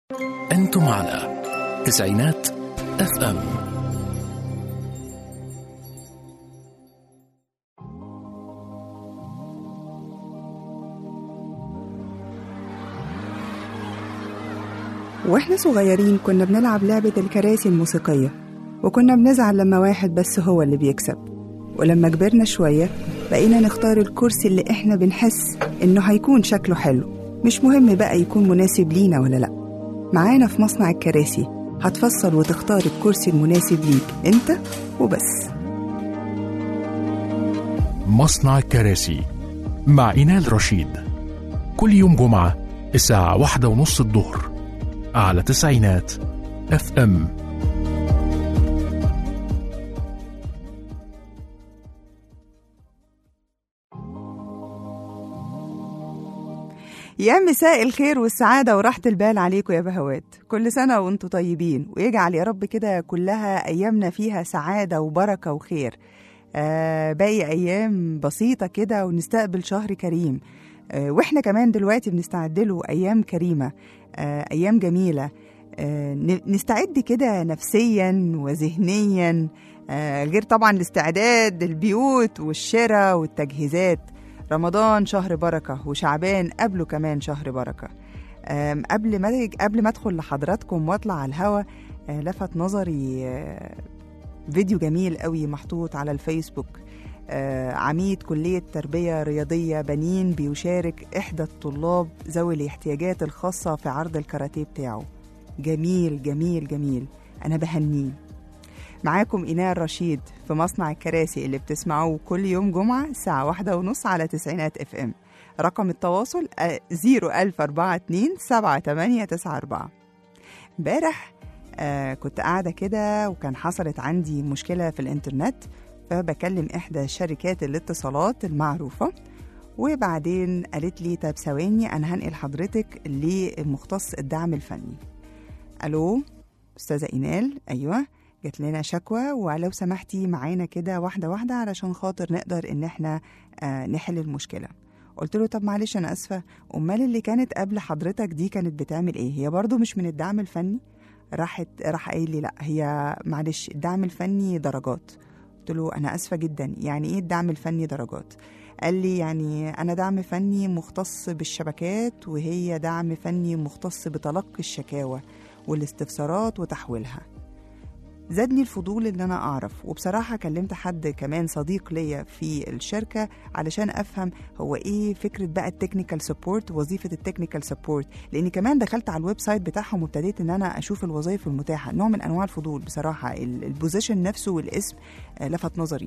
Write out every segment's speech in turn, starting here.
أنتم على تسعينات اف ام واحنا صغيرين كنا بنلعب لعبة الكراسي الموسيقية وكنا بنزعل لما واحد بس هو اللي بيكسب ولما كبرنا شوية بقينا نختار الكرسي اللي احنا بنحس انه هيكون شكله حلو مش مهم بقى يكون مناسب لينا ولا لأ معانا في مصنع الكراسي هتفصل وتختار الكرسي المناسب ليك انت وبس مصنع الكراسي مع إينال رشيد كل يوم جمعة الساعة واحدة ونص الظهر على تسعينات اف ام يا مساء الخير والسعادة وراحة البال عليكم يا بهوات كل سنة وانتم طيبين ويجعل يا رب كده كلها أيامنا فيها سعادة وبركة وخير آه باقي أيام بسيطة كده ونستقبل شهر كريم آه وإحنا كمان دلوقتي بنستعد له أيام كريمة آه أيام جميلة آه ن- نستعد كده نفسيا وذهنيا آه غير طبعا الاستعداد البيوت والشراء والتجهيزات رمضان شهر بركة وشعبان قبله كمان شهر بركة آم، قبل ما قبل ما ادخل لحضراتكم واطلع على الهوا آه، لفت نظري آه، فيديو جميل قوي محطوط على الفيسبوك آه، عميد كلية تربية رياضية بنين بيشارك إحدى الطلاب ذوي الاحتياجات الخاصة في عرض الكاراتيه بتاعه جميل جميل جميل أنا بهنيه معاكم إيناء رشيد في مصنع الكراسي اللي بتسمعوه كل يوم جمعة الساعة واحدة ونص على تسعينات اف ام رقم التواصل زيرو ألف أربعة اتنين سبعة تمانية تسعة أربعة امبارح آه كنت قاعدة كده وكان حصلت عندي مشكلة في الإنترنت فبكلم إحدى شركات الاتصالات المعروفة وبعدين قالت لي طب ثواني أنا هنقل حضرتك لمختص الدعم الفني ألو أستاذة إينال أيوة جات لنا شكوى ولو سمحتي معانا كده واحدة واحدة علشان خاطر نقدر إن إحنا آه نحل المشكلة قلت له طب معلش أنا آسفة أمال اللي كانت قبل حضرتك دي كانت بتعمل إيه هي برضو مش من الدعم الفني راحت راح قايل لي لا هي معلش الدعم الفني درجات قلت له أنا آسفة جدا يعني إيه الدعم الفني درجات قال لي يعني أنا دعم فني مختص بالشبكات وهي دعم فني مختص بتلقي الشكاوى والاستفسارات وتحويلها زادني الفضول ان انا اعرف وبصراحه كلمت حد كمان صديق ليا في الشركه علشان افهم هو ايه فكره بقى التكنيكال سبورت وظيفه التكنيكال سبورت لاني كمان دخلت على الويب سايت بتاعهم وابتديت ان انا اشوف الوظائف المتاحه نوع من انواع الفضول بصراحه ال- البوزيشن نفسه والاسم آه، لفت نظري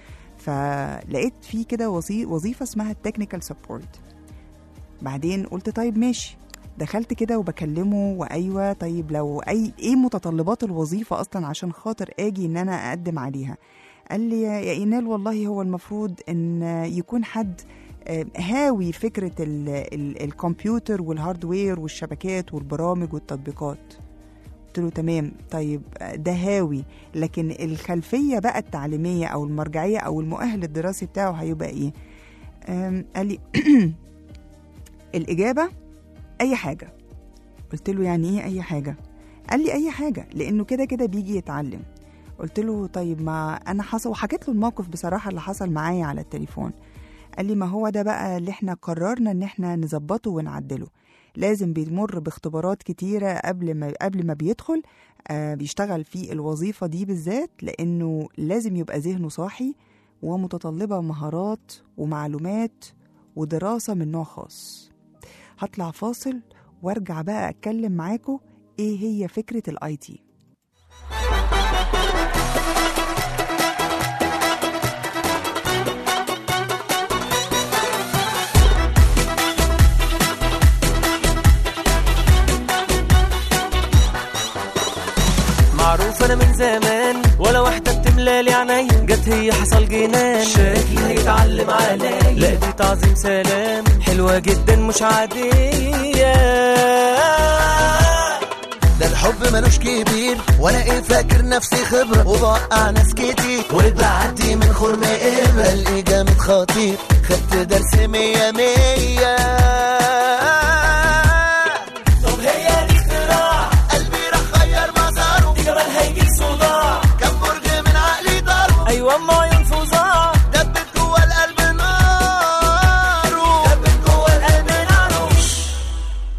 فلقيت في كده وظي- وظيفه اسمها التكنيكال سبورت بعدين قلت طيب ماشي دخلت كده وبكلمه وايوه طيب لو اي ايه متطلبات الوظيفه اصلا عشان خاطر اجي ان انا اقدم عليها قال لي يا يا اينال والله هو المفروض ان يكون حد آه، هاوي فكره ال ال الكمبيوتر والهاردوير والشبكات والبرامج والتطبيقات قلت له تمام طيب آه، ده هاوي لكن الخلفيه بقى التعليميه او المرجعيه او المؤهل الدراسي بتاعه هيبقى ايه آم، قال لي الاجابه اي حاجه قلت له يعني ايه اي حاجه قال لي اي حاجه لانه كده كده بيجي يتعلم قلت له طيب ما انا حصل وحكيت له الموقف بصراحه اللي حصل معايا على التليفون قال لي ما هو ده بقى اللي احنا قررنا ان احنا نظبطه ونعدله لازم بيمر باختبارات كتيرة قبل ما قبل ما بيدخل آه بيشتغل في الوظيفة دي بالذات لأنه لازم يبقى ذهنه صاحي ومتطلبة مهارات ومعلومات ودراسة من نوع خاص هطلع فاصل وارجع بقى اتكلم معاكم ايه هي فكره الاي تي معروف انا من زمان ولا واحدة بتملالي عيني جت هي حصل جنان شكلي هيتعلم عليا لا دي تعظيم سلام حلوة جدا مش عادية ده الحب ملوش كبير وانا ايه فاكر نفسي خبرة وبوقع ناس كتير وبعدي من خرم ابرة الاقي جامد خطير خدت درس مية مية طب هي دي اختراع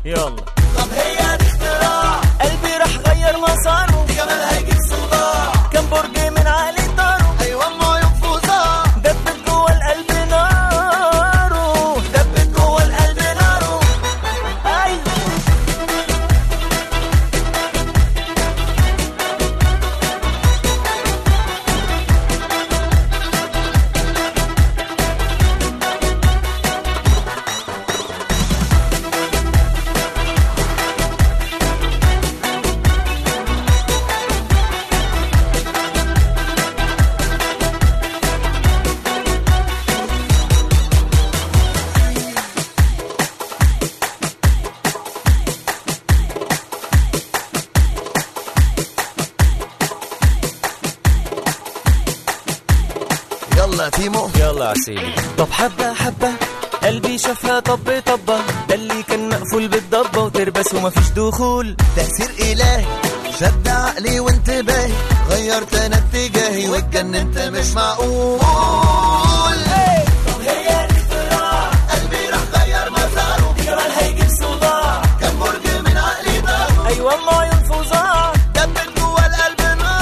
يلا طب هي دي اختراع قلبي راح غير مساره جمال هيجيب صداع كان برج من علي طاره ايوه ما ينفذها دبت جوه القلب ناره دبت جوه القلب ناره ايوه يلا تيمو يلا عسيلي طب حبة حبة قلبي شافها طب طبة ده اللي كان مقفول بالضبة وتربس ومفيش دخول تأثير إلهي شد عقلي وانتباهي غيرت انا اتجاهي واتجننت مش معقول طب هي دي اختراع قلبي راح غير مساره جمال هيجيب صداع كان برج من عقلي ضهره ايوه ما ينفذها دبت جوه القلب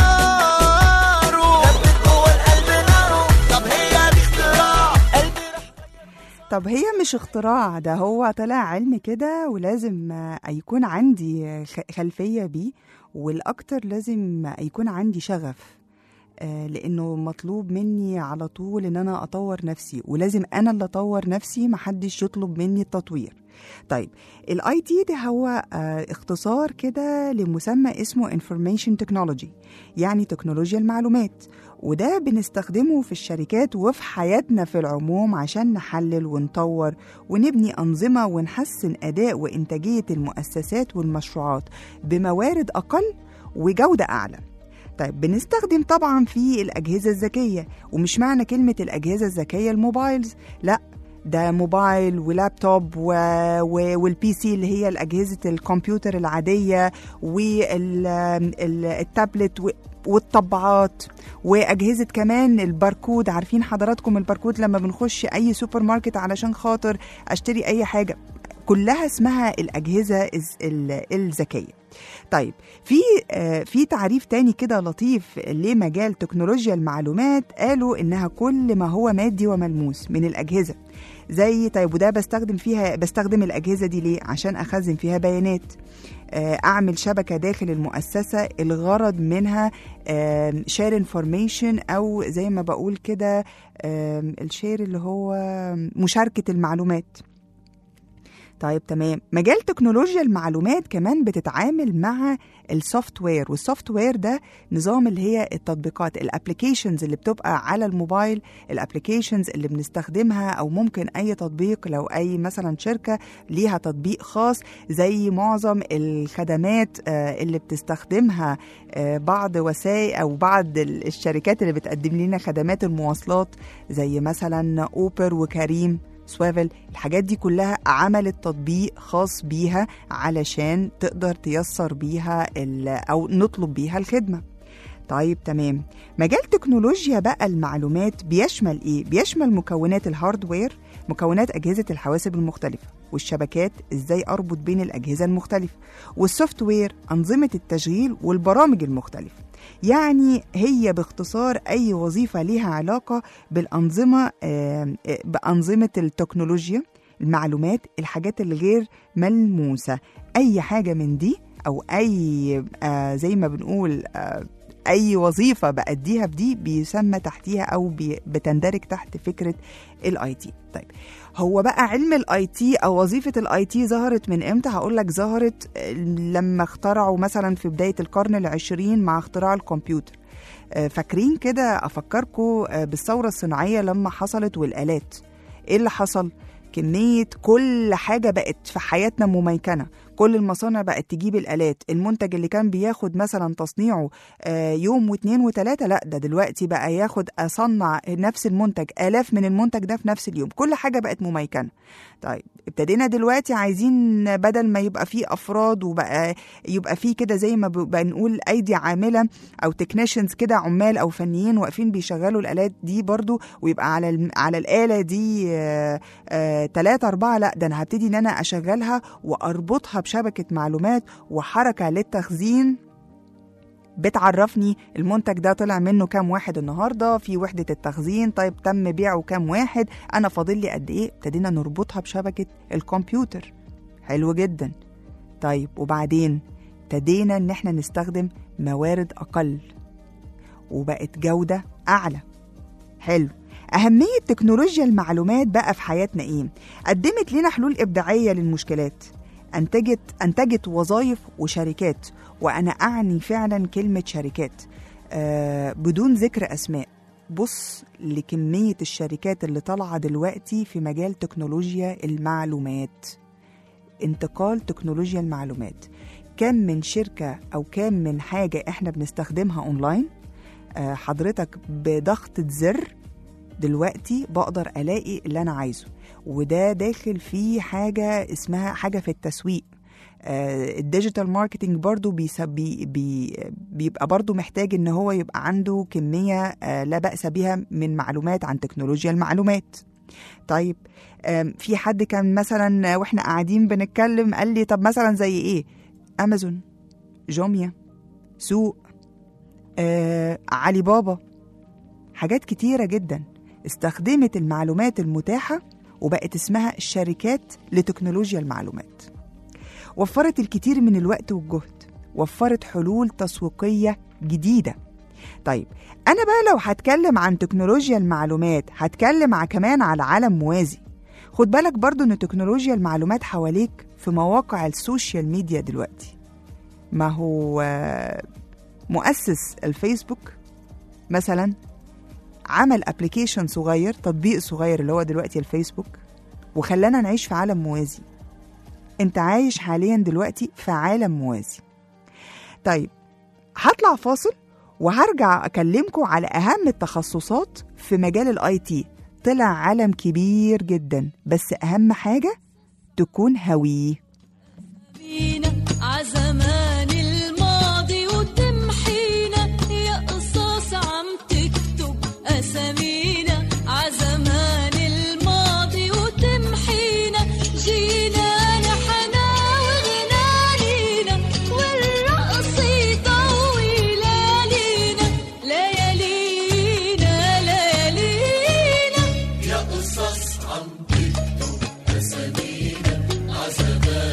ناره دبت جوه القلب ناره طب هي دي اختراع قلبي راح طب هي مش اختراع ده هو طلع علم كده ولازم آه، يكون عندي آه، خ- خلفية بيه والأكتر لازم يكون عندي شغف آه، لأنه مطلوب مني على طول إن أنا أطور نفسي ولازم أنا اللي أطور نفسي محدش يطلب مني التطوير طيب الاي تي ده هو آه، اختصار كده لمسمى اسمه information technology يعني تكنولوجيا المعلومات وده بنستخدمه في الشركات وفي حياتنا في العموم عشان نحلل ونطور ونبني أنظمة ونحسن أداء وإنتاجية المؤسسات والمشروعات بموارد أقل وجودة أعلى طيب بنستخدم طبعا في الأجهزة الذكية ومش معنى كلمة الأجهزة الذكية الموبايلز لا ده موبايل ولابتوب و... و... والبي سي اللي هي الأجهزة الكمبيوتر العادية والتابلت و... والطبعات واجهزه كمان الباركود عارفين حضراتكم الباركود لما بنخش اي سوبر ماركت علشان خاطر اشتري اي حاجه كلها اسمها الاجهزه الز- ال- الذكيه طيب في آه، في تعريف تاني كده لطيف لمجال تكنولوجيا المعلومات قالوا انها كل ما هو مادي وملموس من الاجهزه زي طيب وده بستخدم فيها بستخدم الاجهزه دي ليه عشان اخزن فيها بيانات آه، اعمل شبكه داخل المؤسسه الغرض منها شير انفورميشن او زي ما بقول كده الشير اللي هو مشاركه المعلومات طيب تمام مجال تكنولوجيا المعلومات كمان بتتعامل مع السوفت وير والسوفت وير ده نظام اللي هي التطبيقات الابلكيشنز اللي بتبقى على الموبايل الابلكيشنز اللي بنستخدمها او ممكن اي تطبيق لو اي مثلا شركه ليها تطبيق خاص زي معظم الخدمات آه، اللي بتستخدمها آه، بعض وسائل او بعض ال- الشركات اللي بتقدم لنا خدمات المواصلات زي مثلا اوبر وكريم سوافل الحاجات دي كلها عملت تطبيق خاص بيها علشان تقدر تيسر بيها ال- او نطلب بيها الخدمه طيب تمام مجال تكنولوجيا بقى المعلومات بيشمل ايه بيشمل مكونات الهاردوير مكونات اجهزه الحواسب المختلفه والشبكات ازاي اربط بين الاجهزه المختلفه والسوفت وير انظمه التشغيل والبرامج المختلفه يعني هي باختصار اي وظيفه ليها علاقه بالانظمه آم، آه، بانظمه التكنولوجيا المعلومات الحاجات الغير ملموسه اي حاجه من دي او اي آه زي ما بنقول آه اي وظيفه باديها في دي بيسمى تحتيها او بي بتندرج تحت فكره الاي تي طيب هو بقى علم الاي تي او وظيفه الاي تي ظهرت من امتى هقول لك ظهرت آه، لما اخترعوا مثلا في بدايه القرن العشرين مع اختراع الكمبيوتر آه، فاكرين كده افكركم آه، بالثوره الصناعيه لما حصلت والالات ايه اللي حصل كميه كل حاجه بقت في حياتنا مميكنه كل كل المصانع بقت تجيب الآلات المنتج اللي كان بياخد مثلا تصنيعه آه، يوم واثنين وثلاثة لا ده دلوقتي بقى ياخد أصنع نفس المنتج آلاف من المنتج ده في نفس اليوم كل حاجة بقت مميكنة طيب ابتدينا دلوقتي عايزين بدل ما يبقى فيه أفراد وبقى يبقى فيه كده زي ما ب- بنقول أيدي عاملة أو تكنيشنز كده عمال أو فنيين واقفين بيشغلوا الآلات دي برضو ويبقى على الم- على الآلة دي آه، آه، تلاتة أربعة لا ده أنا هبتدي إن أنا أشغلها وأربطها بشبكة معلومات وحركة للتخزين بتعرفني المنتج ده طلع منه كام واحد النهارده في وحده التخزين طيب تم بيعه كام واحد انا فاضل لي قد ايه ابتدينا نربطها بشبكه الكمبيوتر حلو جدا طيب وبعدين ابتدينا ان احنا نستخدم موارد اقل وبقت جوده اعلى حلو أهمية تكنولوجيا المعلومات بقى في حياتنا إيه؟ قدمت لنا حلول إبداعية للمشكلات أنتجت أنتجت وظائف وشركات وأنا أعني فعلا كلمة شركات آه بدون ذكر أسماء بص لكمية الشركات اللي طالعة دلوقتي في مجال تكنولوجيا المعلومات انتقال تكنولوجيا المعلومات كم من شركة أو كم من حاجة إحنا بنستخدمها أونلاين آه، حضرتك بضغطة زر دلوقتي بقدر ألاقي اللي أنا عايزه وده داخل فيه حاجة اسمها حاجة في التسويق آه، الديجيتال ماركتينج برضو بيسب- بي بي بيبقى برضو محتاج ان هو يبقى عنده كمية آه، لا بأس بها من معلومات عن تكنولوجيا المعلومات طيب آم، في حد كان مثلا واحنا قاعدين بنتكلم قال لي طب مثلا زي ايه امازون جوميا سوق آه، علي بابا حاجات كتيرة جدا استخدمت المعلومات المتاحة وبقت اسمها شركات لتكنولوجيا المعلومات وفرت الكثير من الوقت والجهد وفرت حلول تسويقية جديدة طيب أنا بقى لو هتكلم عن تكنولوجيا المعلومات هتكلم ع- كمان على عالم موازي خد بالك برضو ان تكنولوجيا المعلومات حواليك في مواقع السوشيال ميديا دلوقتي ما هو آه، مؤسس الفيسبوك مثلا عمل ابلكيشن صغير تطبيق صغير اللي هو دلوقتي الفيسبوك وخلانا نعيش في عالم موازي انت عايش حاليا دلوقتي في عالم موازي طيب هطلع فاصل وهرجع اكلمكم على اهم التخصصات في مجال الاي تي طلع عالم كبير جدا بس اهم حاجه تكون هويه بينا عزمان الماضي وتمحينا يا قصاص عم تكتب أسامينا عزمان الماضي وتمحينا جينا نحنا وغنالينا والرقص يضوي ليالينا ليالينا ليالينا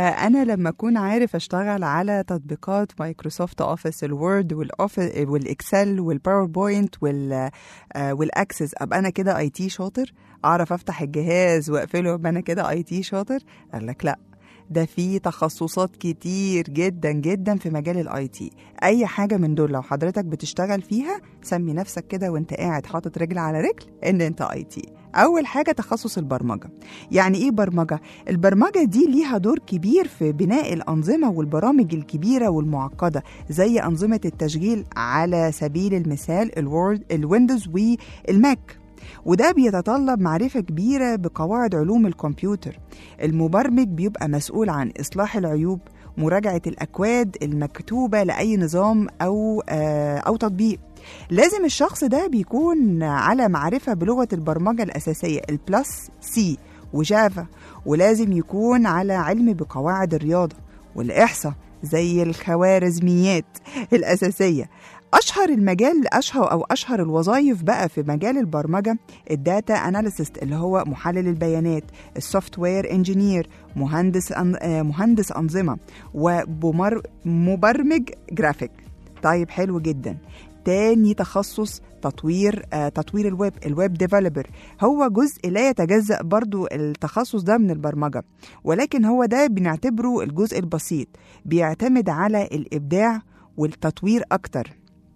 فأنا لما أكون عارف أشتغل على تطبيقات مايكروسوفت أوفيس الوورد والأوفيس والإكسل والباوربوينت وال آه، والأكسس أبقى أنا كده أي تي شاطر أعرف أفتح الجهاز وأقفله أبقى أنا كده أي تي شاطر قال لك لأ ده في تخصصات كتير جدا جدا في مجال الاي تي اي حاجه من دول لو حضرتك بتشتغل فيها سمي نفسك كده وانت قاعد حاطط رجل على رجل ان انت اي تي اول حاجه تخصص البرمجه يعني ايه برمجه البرمجه دي ليها دور كبير في بناء الانظمه والبرامج الكبيره والمعقده زي انظمه التشغيل على سبيل المثال الوورد الويندوز والماك وده بيتطلب معرفة كبيرة بقواعد علوم الكمبيوتر المبرمج بيبقى مسؤول عن إصلاح العيوب مراجعة الأكواد المكتوبة لأي نظام أو آه أو تطبيق لازم الشخص ده بيكون على معرفة بلغة البرمجة الأساسية البلس سي وجافا ولازم يكون على علم بقواعد الرياضة والإحصاء زي الخوارزميات الأساسية اشهر المجال اشهر او اشهر الوظائف بقى في مجال البرمجه الداتا اناليسيست اللي هو محلل البيانات السوفت وير انجينير مهندس أن... آه، مهندس انظمه ومبرمج جرافيك طيب حلو جدا تاني تخصص تطوير آه تطوير الويب الويب ديفلوبر هو جزء لا يتجزأ برضو التخصص ده من البرمجة ولكن هو ده بنعتبره الجزء البسيط بيعتمد على الإبداع والتطوير أكتر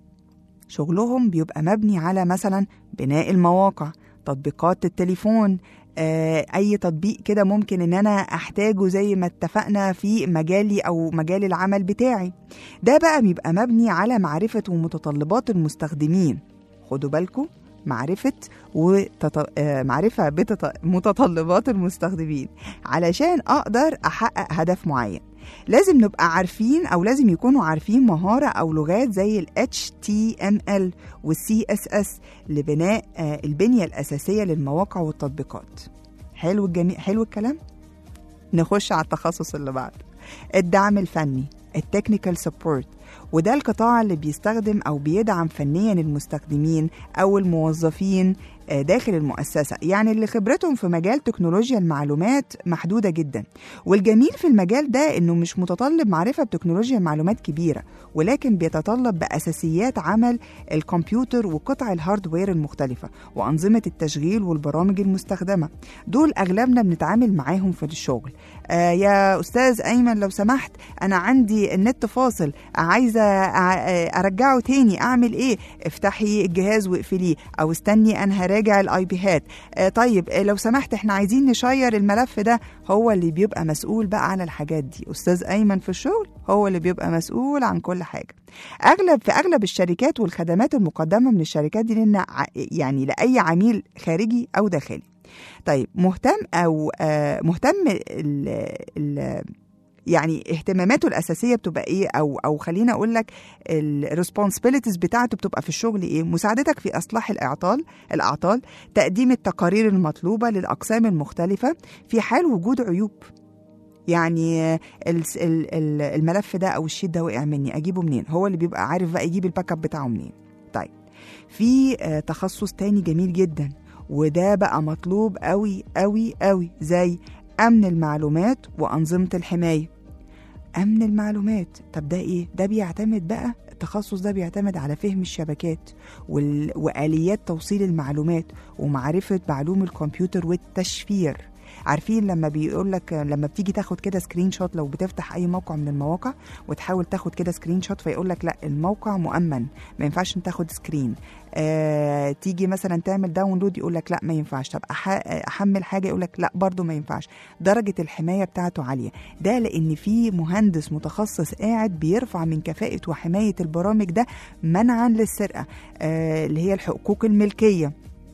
شغلهم بيبقى مبني على مثلا بناء المواقع تطبيقات التليفون آه، اي تطبيق كده ممكن ان انا احتاجه زي ما اتفقنا في مجالي او مجال العمل بتاعي ده بقى بيبقى مبني على معرفة ومتطلبات المستخدمين خدوا بالكم معرفة وتط... آه، معرفة بمتطلبات المستخدمين علشان أقدر أحقق هدف معين لازم نبقى عارفين أو لازم يكونوا عارفين مهارة أو لغات زي ال HTML وال CSS لبناء آه، البنية الأساسية للمواقع والتطبيقات حلو الجميع حلو الكلام نخش على التخصص اللي بعده الدعم الفني التكنيكال سبورت وده القطاع اللي بيستخدم أو بيدعم فنيا المستخدمين أو الموظفين آه، داخل المؤسسة يعني اللي خبرتهم في مجال تكنولوجيا المعلومات محدودة جدا والجميل في المجال ده إنه مش متطلب معرفة بتكنولوجيا المعلومات كبيرة ولكن بيتطلب بأساسيات عمل الكمبيوتر وقطع الهاردوير المختلفة وأنظمة التشغيل والبرامج المستخدمة دول أغلبنا بنتعامل معاهم في الشغل آه يا أستاذ أيمن لو سمحت أنا عندي النت فاصل عايزة أع- آه، أرجعه تاني أعمل إيه افتحي الجهاز واقفليه أو استني أنا هراجع الآي بيهات آه طيب آه، لو سمحت احنا عايزين نشير الملف ده هو اللي بيبقى مسؤول بقى عن الحاجات دي أستاذ أيمن في الشغل هو اللي بيبقى مسؤول عن كل حاجة أغلب في أغلب الشركات والخدمات المقدمة من الشركات دي لنا ع- يعني لأي عميل خارجي أو داخلي طيب مهتم او آه، مهتم ال ال يعني اهتماماته الاساسيه بتبقى ايه او او خليني اقول لك الريسبونسبيلتيز بتاعته بتبقى في الشغل ايه مساعدتك في اصلاح الاعطال الاعطال تقديم التقارير المطلوبه للاقسام المختلفه في حال وجود عيوب يعني آه، الس- ال- ال- الملف ده او الشيت ده وقع مني اجيبه منين هو اللي بيبقى عارف بقى يجيب الباك اب بتاعه منين طيب في آه، تخصص تاني جميل جدا وده بقى مطلوب قوي قوي قوي زي امن المعلومات وانظمه الحمايه امن المعلومات طب ده ايه ده بيعتمد بقى التخصص ده بيعتمد على فهم الشبكات وال... واليات توصيل المعلومات ومعرفه معلوم الكمبيوتر والتشفير عارفين لما بيقول لك لما بتيجي تاخد كده سكرين شوت لو بتفتح اي موقع من المواقع وتحاول تاخد كده سكرين شوت فيقول لك لا الموقع مؤمن ما ينفعش انت تاخد سكرين آه تيجي مثلا تعمل داونلود يقول لك لا ما ينفعش طب أح- احمل حاجه يقول لك لا برضو ما ينفعش درجه الحمايه بتاعته عاليه ده لان في مهندس متخصص قاعد بيرفع من كفاءه وحمايه البرامج ده منعا للسرقه آه اللي هي الحقوق الملكيه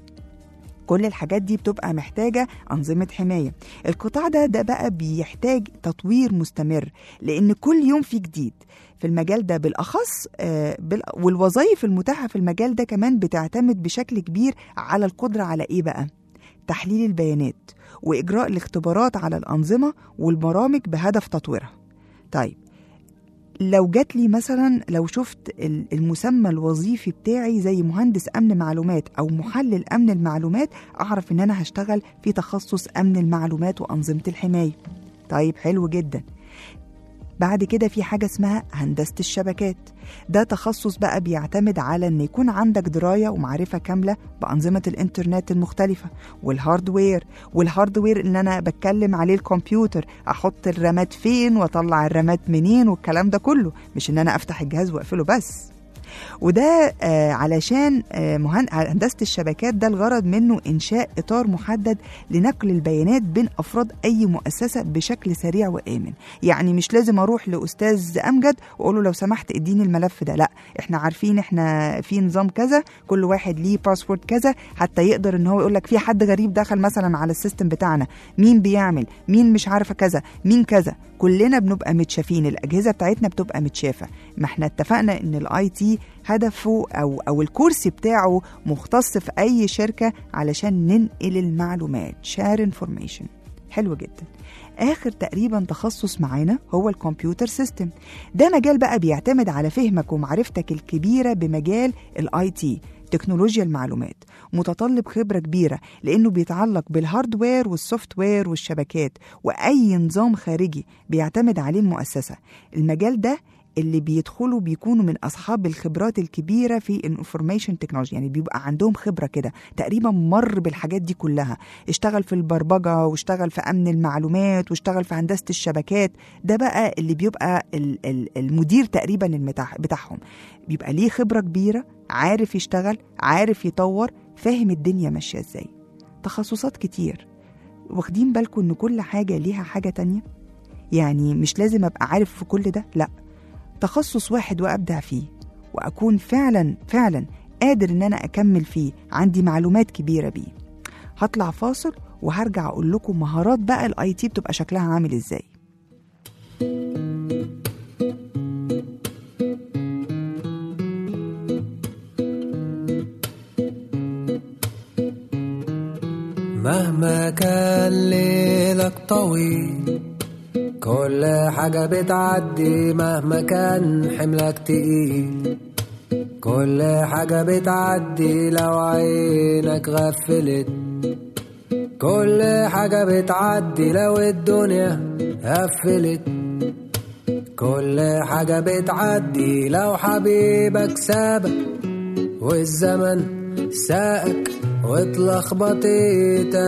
كل الحاجات دي بتبقى محتاجة أنظمة حماية القطاع ده ده بقى بيحتاج تطوير مستمر لأن كل يوم في جديد في المجال ده بالأخص آه، بال- والوظائف المتاحة في المجال ده كمان بتعتمد بشكل كبير على القدرة على إيه بقى؟ تحليل البيانات وإجراء الاختبارات على الأنظمة والبرامج بهدف تطويرها طيب لو جات لي مثلا لو شفت ال- المسمى الوظيفي بتاعي زي مهندس امن معلومات او محلل امن المعلومات اعرف ان انا هشتغل في تخصص امن المعلومات وانظمه الحمايه طيب حلو جدا بعد كده في حاجة اسمها هندسة الشبكات ده تخصص بقى بيعتمد على ان يكون عندك دراية ومعرفة كاملة بأنظمة الانترنت المختلفة والهاردوير والهاردوير اللي انا بتكلم عليه الكمبيوتر احط الرامات فين واطلع الرامات منين والكلام ده كله مش ان انا افتح الجهاز واقفله بس وده آه علشان آه مهن... هندسة الشبكات ده الغرض منه إنشاء إطار محدد لنقل البيانات بين أفراد أي مؤسسة بشكل سريع وآمن يعني مش لازم أروح لأستاذ أمجد وأقول له لو سمحت اديني الملف ده لا إحنا عارفين إحنا في نظام كذا كل واحد ليه باسورد كذا حتى يقدر إن هو يقول لك في حد غريب دخل مثلا على السيستم بتاعنا مين بيعمل مين مش عارفة كذا مين كذا كلنا بنبقى متشافين الأجهزة بتاعتنا بتبقى متشافة ما احنا اتفقنا إن الاي تي هدفه او او الكرسي بتاعه مختص في اي شركه علشان ننقل المعلومات شير انفورميشن حلو جدا اخر تقريبا تخصص معانا هو الكمبيوتر سيستم ده مجال بقى بيعتمد على فهمك ومعرفتك الكبيره بمجال الاي تي تكنولوجيا المعلومات متطلب خبرة كبيرة لأنه بيتعلق بالهاردوير والسوفت وير والشبكات وأي نظام خارجي بيعتمد عليه المؤسسة المجال ده اللي بيدخلوا بيكونوا من اصحاب الخبرات الكبيره في الانفورميشن تكنولوجي يعني بيبقى عندهم خبره كده تقريبا مر بالحاجات دي كلها اشتغل في البرمجه واشتغل في امن المعلومات واشتغل في هندسه الشبكات ده بقى اللي بيبقى ال- ال- المدير تقريبا المتاح بتاعهم بيبقى ليه خبره كبيره عارف يشتغل عارف يطور فاهم الدنيا ماشيه ازاي تخصصات كتير واخدين بالكم ان كل حاجه ليها حاجه تانية يعني مش لازم ابقى عارف في كل ده لا تخصص واحد وابدع فيه واكون فعلا فعلا قادر ان انا اكمل فيه عندي معلومات كبيره بيه هطلع فاصل وهرجع اقول لكم مهارات بقى الاي تي بتبقى شكلها عامل ازاي مهما كان ليلك طويل كل حاجة بتعدي مهما كان حملك تقيل كل حاجة بتعدي لو عينك غفلت كل حاجة بتعدي لو الدنيا قفلت كل حاجة بتعدي لو حبيبك سابك والزمن ساقك واتلخبطت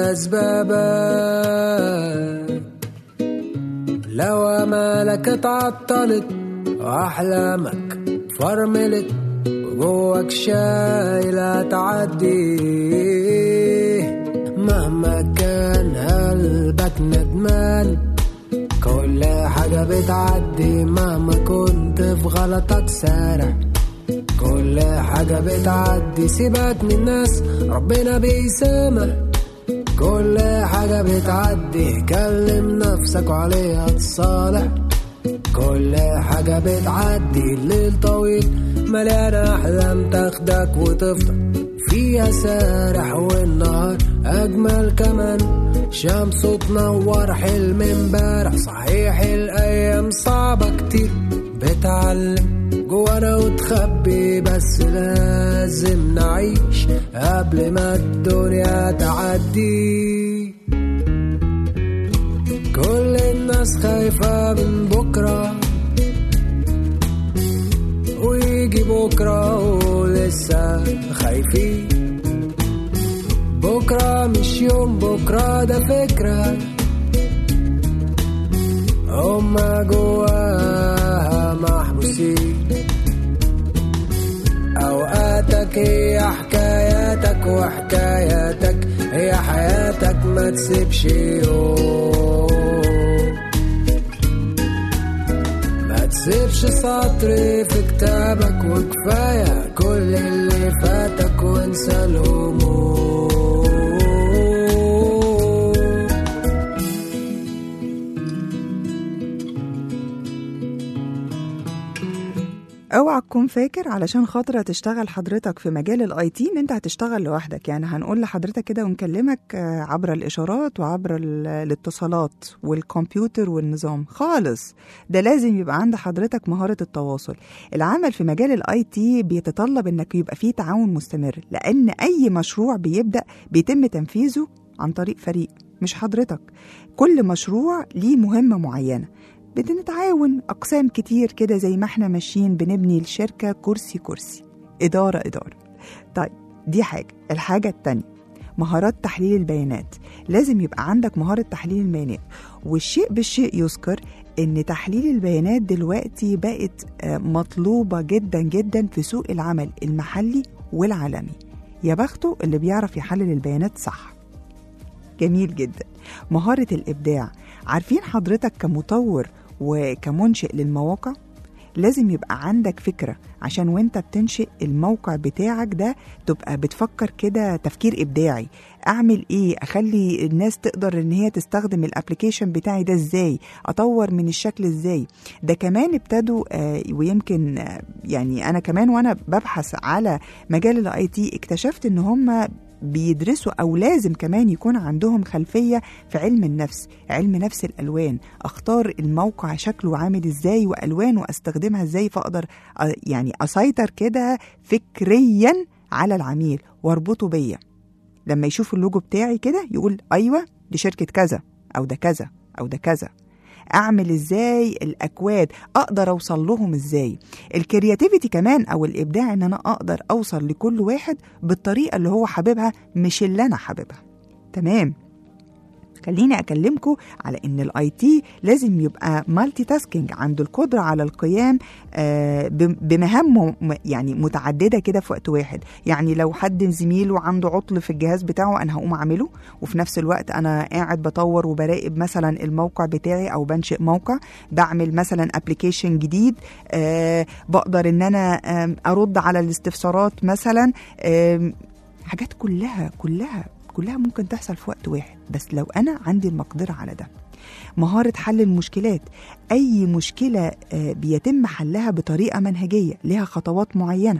أسبابك لو أمالك اتعطلت وأحلامك فرملت وجواك شايلة تعدي مهما كان قلبك ندمان كل حاجة بتعدي مهما كنت في غلطك سارع كل حاجة بتعدي سيبك من الناس ربنا بيسامح كل حاجة بتعدي كلم نفسك وعليها تصالح كل حاجة بتعدي الليل طويل مليانة أحلام تاخدك وتفضل فيها سارح والنهار أجمل كمان شمس تنور حلم امبارح صحيح الأيام صعبة كتير بتعلم جوانا وتخبي بس لازم نعيش قبل ما الدنيا تعدي كل الناس خايفة من بكرة ويجي بكرة ولسه خايفين بكرة مش يوم بكرة ده فكرة هما جواها محبوسين أوقاتك هي حكاياتك وحكاياتك هي حياتك ما تسيبش يوم ما تسيبش سطر في كتابك وكفاية كل اللي فاتك وانسى الهموم اوعى تكون فاكر علشان خاطر هتشتغل حضرتك في مجال الاي تي ان انت هتشتغل لوحدك يعني هنقول لحضرتك كده ونكلمك آه، عبر الاشارات وعبر ال- الاتصالات والكمبيوتر والنظام خالص ده لازم يبقى عند حضرتك مهارة التواصل العمل في مجال الاي تي بيتطلب انك يبقى فيه تعاون مستمر لان اي مشروع بيبدأ بيتم تنفيذه عن طريق فريق مش حضرتك كل مشروع ليه مهمة معينة بنتعاون أقسام كتير كده زي ما احنا ماشيين بنبني الشركة كرسي كرسي إدارة إدارة طيب دي حاجة الحاجة التانية مهارات تحليل البيانات لازم يبقى عندك مهارة تحليل البيانات والشيء بالشيء يذكر ان تحليل البيانات دلوقتي بقت آه، مطلوبة جدا جدا في سوق العمل المحلي والعالمي يا بخته اللي بيعرف يحلل البيانات صح جميل جدا مهارة الإبداع عارفين حضرتك كمطور وكمنشئ للمواقع لازم يبقى عندك فكرة عشان وانت بتنشئ الموقع بتاعك ده تبقى بتفكر كده تفكير إبداعي أعمل إيه أخلي الناس تقدر إن هي تستخدم الابليكيشن بتاعي ده إزاي أطور من الشكل إزاي ده كمان ابتدوا آه، ويمكن آه، يعني أنا كمان وأنا ببحث على مجال الاي تي اكتشفت إن هم بيدرسوا او لازم كمان يكون عندهم خلفيه في علم النفس علم نفس الالوان اختار الموقع شكله عامل ازاي والوانه استخدمها ازاي فاقدر أ- يعني اسيطر كده فكريا على العميل واربطه بيا لما يشوف اللوجو بتاعي كده يقول ايوه دي شركه كذا او ده كذا او ده كذا اعمل ازاي الاكواد اقدر اوصل لهم ازاي الكرياتيفيتي كمان او الابداع ان انا اقدر اوصل لكل واحد بالطريقه اللي هو حاببها مش اللي انا حاببها تمام خليني اكلمكم على ان الاي تي لازم يبقى مالتي تاسكينج عنده القدره على القيام آه، بم- بمهام م- يعني متعدده كده في وقت واحد يعني لو حد زميله عنده عطل في الجهاز بتاعه انا هقوم اعمله وفي نفس الوقت انا قاعد بطور وبراقب مثلا الموقع بتاعي او بنشئ موقع بعمل مثلا ابلكيشن جديد آه، بقدر ان انا آم، ارد على الاستفسارات مثلا آم، حاجات كلها كلها كلها ممكن تحصل في وقت واحد بس لو انا عندي المقدره على ده مهارة حل المشكلات أي مشكلة آه، بيتم حلها بطريقة منهجية لها خطوات معينة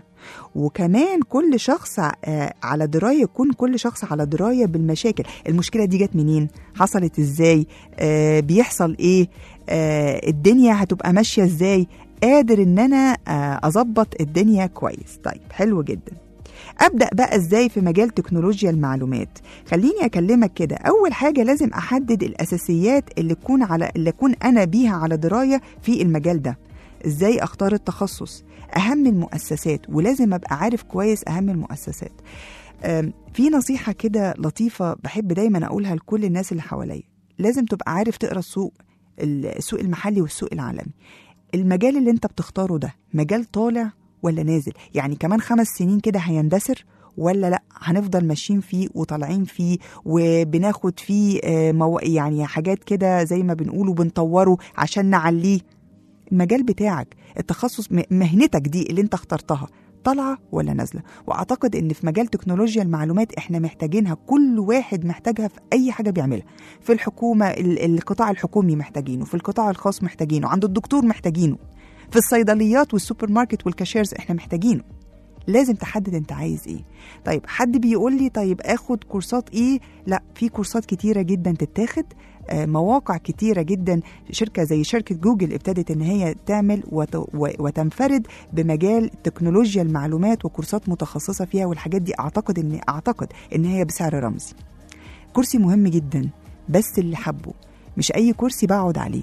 وكمان كل شخص آه، على دراية يكون كل شخص على دراية بالمشاكل المشكلة دي جت منين حصلت ازاي آه، بيحصل ايه آه، الدنيا هتبقى ماشية ازاي قادر ان انا آه، اظبط الدنيا كويس طيب حلو جدا ابدا بقى ازاي في مجال تكنولوجيا المعلومات خليني اكلمك كده اول حاجه لازم احدد الاساسيات اللي تكون على اللي اكون انا بيها على درايه في المجال ده ازاي اختار التخصص اهم المؤسسات ولازم ابقى عارف كويس اهم المؤسسات أم، في نصيحه كده لطيفه بحب دايما اقولها لكل الناس اللي حواليا لازم تبقى عارف تقرا السوق السوق المحلي والسوق العالمي المجال اللي انت بتختاره ده مجال طالع ولا نازل يعني كمان خمس سنين كده هيندثر ولا لا هنفضل ماشيين فيه وطالعين فيه وبناخد فيه آه، مو... يعني حاجات كده زي ما بنقوله بنطوره عشان نعليه المجال بتاعك التخصص م- مهنتك دي اللي انت اخترتها طالعه ولا نازله واعتقد ان في مجال تكنولوجيا المعلومات احنا محتاجينها كل واحد محتاجها في اي حاجه بيعملها في الحكومه ال- القطاع الحكومي محتاجينه في القطاع الخاص محتاجينه عند الدكتور محتاجينه في الصيدليات والسوبر ماركت والكاشيرز احنا محتاجينه لازم تحدد انت عايز ايه طيب حد بيقول لي طيب اخد كورسات ايه لا في كورسات كتيره جدا تتاخد آه، مواقع كتيره جدا شركه زي شركه جوجل ابتدت ان هي تعمل وت- و- وتنفرد بمجال تكنولوجيا المعلومات وكورسات متخصصه فيها والحاجات دي اعتقد ان اعتقد ان هي بسعر رمزي كرسي مهم جدا بس اللي حبه مش اي كرسي بقعد عليه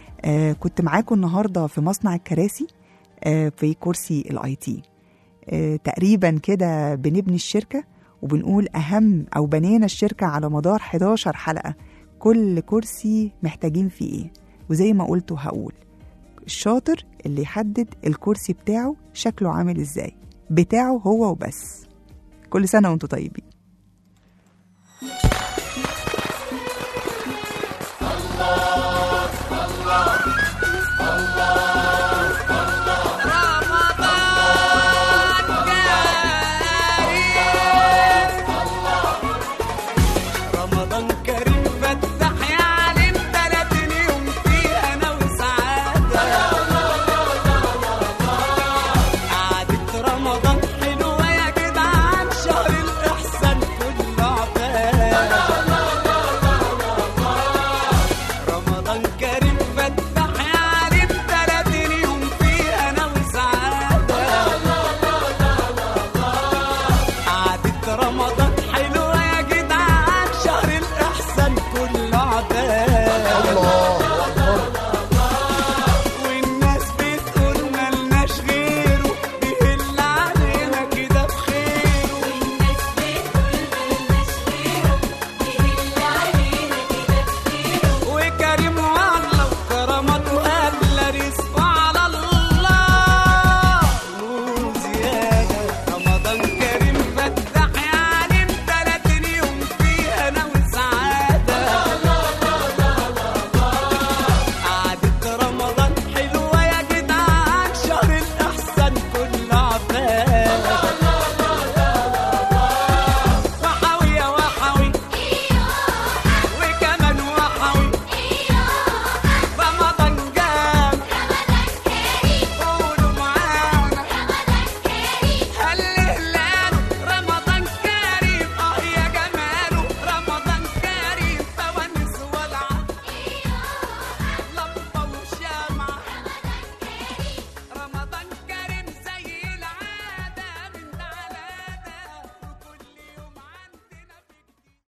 آه كنت معاكم النهارده في مصنع الكراسي آه في كرسي الاي تي آه تقريبا كده بنبني الشركه وبنقول اهم او بنينا الشركه على مدار 11 حلقه كل كرسي محتاجين فيه ايه وزي ما قلت وهقول الشاطر اللي يحدد الكرسي بتاعه شكله عامل ازاي بتاعه هو وبس كل سنه وانتم طيبين